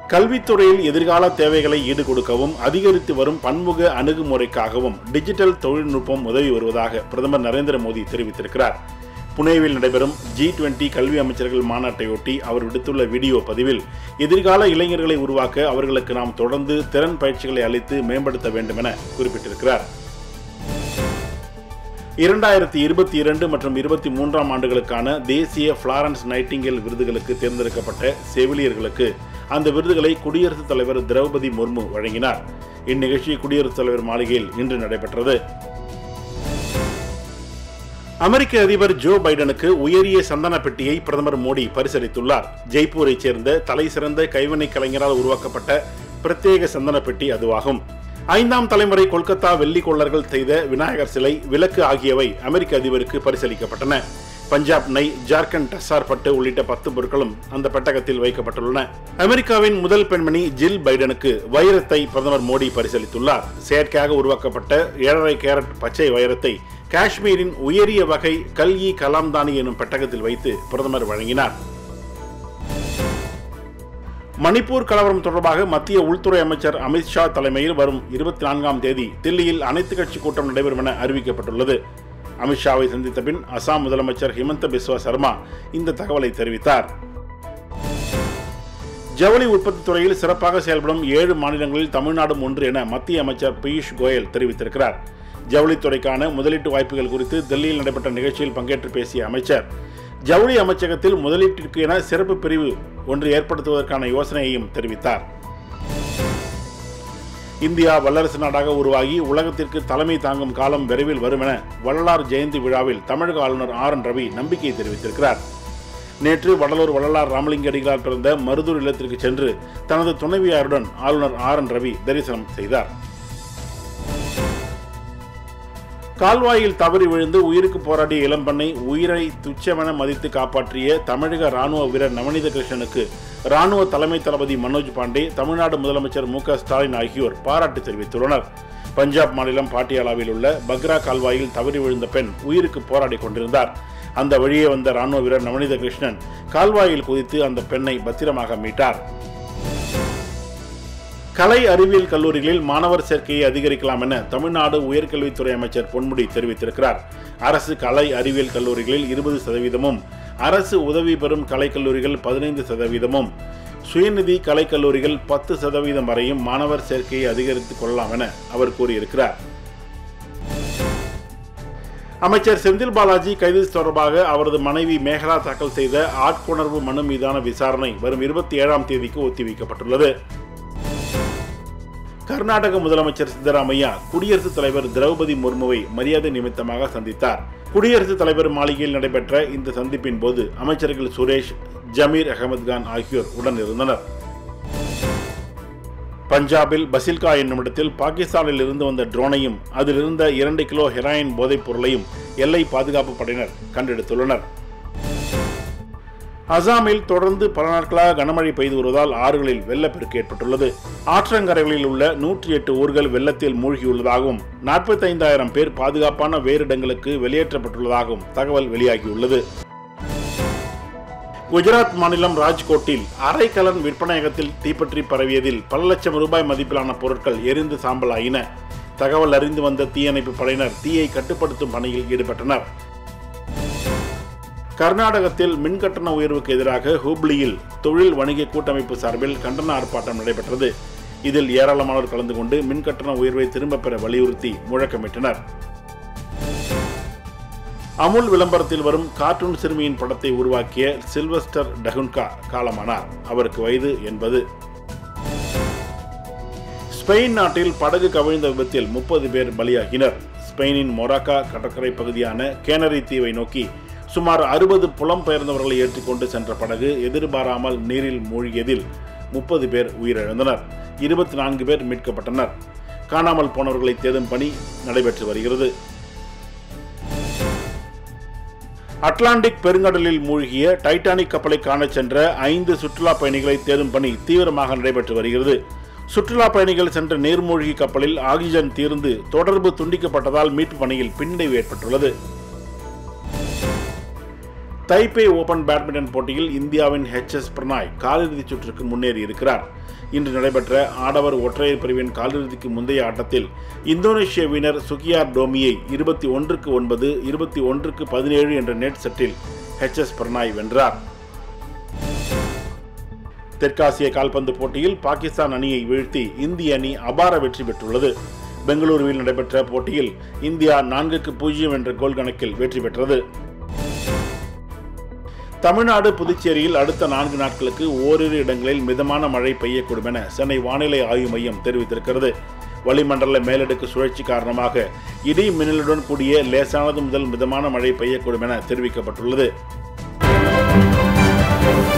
கல்வித்துறையில் எதிர்கால தேவைகளை ஈடுகொடுக்கவும் அதிகரித்து வரும் பன்முக அணுகுமுறைக்காகவும் டிஜிட்டல் தொழில்நுட்பம் உதவி வருவதாக பிரதமர் நரேந்திர மோடி தெரிவித்திருக்கிறார் புனேவில் நடைபெறும் ஜி டுவெண்டி கல்வி அமைச்சர்கள் மாநாட்டையொட்டி அவர் விடுத்துள்ள வீடியோ பதிவில் எதிர்கால இளைஞர்களை உருவாக்க அவர்களுக்கு நாம் தொடர்ந்து திறன் பயிற்சிகளை அளித்து மேம்படுத்த வேண்டும் என குறிப்பிட்டிருக்கிறார் இரண்டாயிரத்தி இருபத்தி இரண்டு மற்றும் இருபத்தி மூன்றாம் ஆண்டுகளுக்கான தேசிய பிளாரன்ஸ் நைட்டிங்கேல் விருதுகளுக்கு தேர்ந்தெடுக்கப்பட்ட செவிலியர்களுக்கு அந்த விருதுகளை குடியரசுத் தலைவர் திரௌபதி முர்மு வழங்கினார் இந்நிகழ்ச்சி குடியரசுத் தலைவர் மாளிகையில் இன்று நடைபெற்றது அமெரிக்க அதிபர் ஜோ பைடனுக்கு உயரிய சந்தன பெட்டியை பிரதமர் மோடி பரிசளித்துள்ளார் ஜெய்ப்பூரைச் சேர்ந்த தலை சிறந்த கைவினை கலைஞரால் உருவாக்கப்பட்ட பிரத்யேக சந்தன பெட்டி அதுவாகும் ஐந்தாம் தலைமுறை கொல்கத்தா வெள்ளி கொள்ளர்கள் செய்த விநாயகர் சிலை விளக்கு ஆகியவை அமெரிக்க அதிபருக்கு பரிசளிக்கப்பட்டன பஞ்சாப் நெய் ஜார்க்கண்ட் டசார் பட்டு உள்ளிட்ட பத்து பொருட்களும் அந்த பெட்டகத்தில் வைக்கப்பட்டுள்ளன அமெரிக்காவின் முதல் பெண்மணி ஜில் பைடனுக்கு வைரத்தை பிரதமர் மோடி பரிசளித்துள்ளார் செயற்கையாக உருவாக்கப்பட்ட ஏழரை கேரட் பச்சை வைரத்தை காஷ்மீரின் உயரிய வகை கல்கி கலாம்தானி எனும் பெட்டகத்தில் வைத்து பிரதமர் வழங்கினார் மணிப்பூர் கலவரம் தொடர்பாக மத்திய உள்துறை அமைச்சர் அமித்ஷா தலைமையில் வரும் இருபத்தி நான்காம் தேதி தில்லியில் அனைத்து கட்சி கூட்டம் நடைபெறும் என அறிவிக்கப்பட்டுள்ளது அமித்ஷாவை சந்தித்த பின் அசாம் முதலமைச்சர் ஹிமந்த பிஸ்வா சர்மா இந்த தகவலை தெரிவித்தார் ஜவுளி உற்பத்தி துறையில் சிறப்பாக செயல்படும் ஏழு மாநிலங்களில் தமிழ்நாடும் ஒன்று என மத்திய அமைச்சர் பியூஷ் கோயல் தெரிவித்திருக்கிறார் ஜவுளித்துறைக்கான முதலீட்டு வாய்ப்புகள் குறித்து டெல்லியில் நடைபெற்ற நிகழ்ச்சியில் பங்கேற்று பேசிய அமைச்சர் ஜவுளி அமைச்சகத்தில் முதலீட்டிற்கு என சிறப்பு பிரிவு ஒன்று ஏற்படுத்துவதற்கான யோசனையையும் தெரிவித்தார் இந்தியா வல்லரசு நாடாக உருவாகி உலகத்திற்கு தலைமை தாங்கும் காலம் விரைவில் வரும் என வள்ளலார் ஜெயந்தி விழாவில் தமிழக ஆளுநர் ஆர் என் ரவி நம்பிக்கை தெரிவித்திருக்கிறார் நேற்று வடலூர் வள்ளலார் ராமலிங்க அடிகளார் பிறந்த மருதூர் இல்லத்திற்கு சென்று தனது துணைவியாருடன் ஆளுநர் ஆர் என் ரவி தரிசனம் செய்தார் கால்வாயில் தவறி விழுந்து உயிருக்கு போராடிய இளம்பெண்ணை உயிரை துச்சமென மதித்து காப்பாற்றிய தமிழக ராணுவ வீரர் நவநீத கிருஷ்ணனுக்கு ராணுவ தலைமை தளபதி மனோஜ் பாண்டே தமிழ்நாடு முதலமைச்சர் மு ஸ்டாலின் ஆகியோர் பாராட்டு தெரிவித்துள்ளனர் பஞ்சாப் மாநிலம் பாட்டியாலாவில் உள்ள பக்ரா கால்வாயில் தவறி விழுந்த பெண் உயிருக்கு போராடி கொண்டிருந்தார் அந்த வழியே வந்த ராணுவ வீரர் நவநீத கிருஷ்ணன் கால்வாயில் குதித்து அந்த பெண்ணை பத்திரமாக மீட்டார் கலை அறிவியல் கல்லூரிகளில் மாணவர் சேர்க்கையை அதிகரிக்கலாம் என தமிழ்நாடு உயர்கல்வித்துறை அமைச்சர் பொன்முடி தெரிவித்திருக்கிறார் அரசு கலை அறிவியல் கல்லூரிகளில் இருபது சதவீதமும் அரசு உதவி பெறும் கலைக்கல்லூரிகள் பதினைந்து சதவீதமும் சுயநிதி கலைக்கல்லூரிகள் பத்து சதவீதம் வரையும் மாணவர் சேர்க்கையை அதிகரித்துக் கொள்ளலாம் என அவர் கூறியிருக்கிறார் அமைச்சர் செந்தில் பாலாஜி கைது தொடர்பாக அவரது மனைவி மேகலா தாக்கல் செய்த ஆட்கொணர்வு மனு மீதான விசாரணை வரும் இருபத்தி ஏழாம் தேதிக்கு ஒத்திவைக்கப்பட்டுள்ளது கர்நாடக முதலமைச்சர் சித்தராமையா குடியரசுத் தலைவர் திரௌபதி முர்முவை மரியாதை நிமித்தமாக சந்தித்தார் குடியரசுத் தலைவர் மாளிகையில் நடைபெற்ற இந்த சந்திப்பின் போது அமைச்சர்கள் சுரேஷ் ஜமீர் அகமது கான் ஆகியோர் உடன் இருந்தனர் பஞ்சாபில் பசில்கா என்னும் இடத்தில் பாகிஸ்தானில் இருந்து வந்த ட்ரோனையும் அதில் இருந்த இரண்டு கிலோ ஹெராயின் போதைப் பொருளையும் எல்லை பாதுகாப்பு படையினர் கண்டெடுத்துள்ளனர் அசாமில் தொடர்ந்து பல நாட்களாக கனமழை பெய்து வருவதால் ஆறுகளில் வெள்ளப்பெருக்கு ஏற்பட்டுள்ளது ஆற்றங்கரைகளில் உள்ள நூற்றி எட்டு ஊர்கள் வெள்ளத்தில் மூழ்கியுள்ளதாகவும் நாற்பத்தைந்தாயிரம் பேர் பாதுகாப்பான வேறு இடங்களுக்கு வெளியேற்றப்பட்டுள்ளதாகவும் தகவல் வெளியாகியுள்ளது குஜராத் மாநிலம் ராஜ்கோட்டில் அரைக்கலன் விற்பனையகத்தில் தீப்பற்றி பரவியதில் பல லட்சம் ரூபாய் மதிப்பிலான பொருட்கள் எரிந்து சாம்பலாயின தகவல் அறிந்து வந்த தீயணைப்பு படையினர் தீயை கட்டுப்படுத்தும் பணியில் ஈடுபட்டனர் கர்நாடகத்தில் மின் கட்டண உயர்வுக்கு எதிராக ஹூப்ளியில் தொழில் வணிக கூட்டமைப்பு சார்பில் கண்டன ஆர்ப்பாட்டம் நடைபெற்றது இதில் ஏராளமானோர் கலந்து கொண்டு மின் கட்டண உயர்வை திரும்பப் பெற வலியுறுத்தி முழக்கமிட்டனர் அமுல் விளம்பரத்தில் வரும் கார்ட்டூன் சிறுமியின் படத்தை உருவாக்கிய சில்வஸ்டர் டகுன்கா காலமானார் அவருக்கு வயது எண்பது ஸ்பெயின் நாட்டில் படகு கவிழ்ந்த விபத்தில் முப்பது பேர் பலியாகினர் ஸ்பெயினின் மொராக்கா கடற்கரை பகுதியான கேனரி தீவை நோக்கி சுமார் அறுபது புலம்பெயர்ந்தவர்களை ஏற்றிக்கொண்டு சென்ற படகு எதிர்பாராமல் நீரில் மூழ்கியதில் முப்பது பேர் உயிரிழந்தனர் இருபத்தி நான்கு பேர் மீட்கப்பட்டனர் காணாமல் போனவர்களை தேடும் பணி நடைபெற்று வருகிறது அட்லாண்டிக் பெருங்கடலில் மூழ்கிய டைட்டானிக் கப்பலை காணச் சென்ற ஐந்து சுற்றுலா பயணிகளை தேடும் பணி தீவிரமாக நடைபெற்று வருகிறது சுற்றுலா பயணிகள் சென்ற நீர்மூழ்கி கப்பலில் ஆக்சிஜன் தீர்ந்து தொடர்பு துண்டிக்கப்பட்டதால் மீட்பு பணியில் பின்னடைவு ஏற்பட்டுள்ளது தைப்பே ஓபன் பேட்மிண்டன் போட்டியில் இந்தியாவின் ஹெச் எஸ் பிரணாய் காலிறுதிச் சுற்றுக்கு முன்னேறி இருக்கிறார் இன்று நடைபெற்ற ஆடவர் ஒற்றையர் பிரிவின் காலிறுதிக்கு முந்தைய ஆட்டத்தில் இந்தோனேஷிய வீரர் சுகியார் டோமியை இருபத்தி ஒன்றுக்கு ஒன்பது இருபத்தி ஒன்றுக்கு பதினேழு என்ற நெட் செட்டில் ஹெச் எஸ் பிரணாய் வென்றார் தெற்காசிய கால்பந்து போட்டியில் பாகிஸ்தான் அணியை வீழ்த்தி இந்திய அணி அபார வெற்றி பெற்றுள்ளது பெங்களூருவில் நடைபெற்ற போட்டியில் இந்தியா நான்குக்கு பூஜ்ஜியம் என்ற கோல் கணக்கில் வெற்றி பெற்றது தமிழ்நாடு புதுச்சேரியில் அடுத்த நான்கு நாட்களுக்கு ஓரிரு இடங்களில் மிதமான மழை பெய்யக்கூடும் என சென்னை வானிலை ஆய்வு மையம் தெரிவித்திருக்கிறது வளிமண்டல மேலடுக்கு சுழற்சி காரணமாக இடி மின்னலுடன் கூடிய லேசானது முதல் மிதமான மழை பெய்யக்கூடும் என தெரிவிக்கப்பட்டுள்ளது